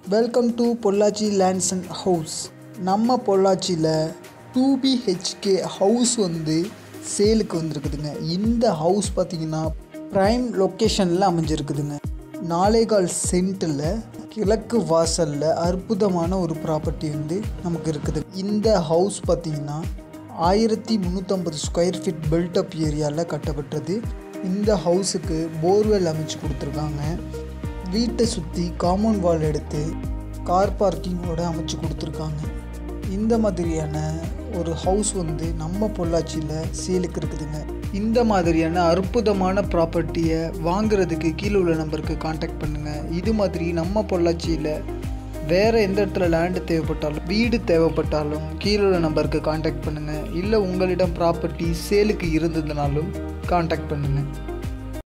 welcome to Pollachi lands and house நம்ம பொள்ளாச்சியில் two BHK house வந்து சேலுக்கு வந்திருக்குதுங்க இந்த ஹவுஸ் பார்த்தீங்கன்னா ப்ரைம் லொக்கேஷனில் அமைஞ்சிருக்குதுங்க நாலேகால் சென்ட்டில் கிழக்கு வாசலில் அற்புதமான ஒரு ப்ராப்பர்ட்டி வந்து நமக்கு இருக்குது இந்த ஹவுஸ் பார்த்தீங்கன்னா ஆயிரத்தி முந்நூற்றம்பது ஸ்கொயர் ஃபீட் பில்டப் ஏரியாவில் கட்டப்பட்டது இந்த ஹவுஸுக்கு போர்வெல் அமைச்சு கொடுத்துருக்காங்க வீட்டை சுற்றி காம்பவுண்ட் வால் எடுத்து கார் பார்க்கிங்கோட அமைச்சு கொடுத்துருக்காங்க இந்த மாதிரியான ஒரு ஹவுஸ் வந்து நம்ம பொள்ளாச்சியில் சேலுக்கு இருக்குதுங்க இந்த மாதிரியான அற்புதமான ப்ராப்பர்ட்டியை வாங்குறதுக்கு கீழே உள்ள நம்பருக்கு காண்டாக்ட் பண்ணுங்கள் இது மாதிரி நம்ம பொள்ளாச்சியில் வேறு எந்த இடத்துல லேண்டு தேவைப்பட்டாலும் வீடு தேவைப்பட்டாலும் கீழே உள்ள நம்பருக்கு காண்டாக்ட் பண்ணுங்கள் இல்லை உங்களிடம் ப்ராப்பர்ட்டி சேலுக்கு இருந்ததுனாலும் காண்டாக்ட் பண்ணுங்கள்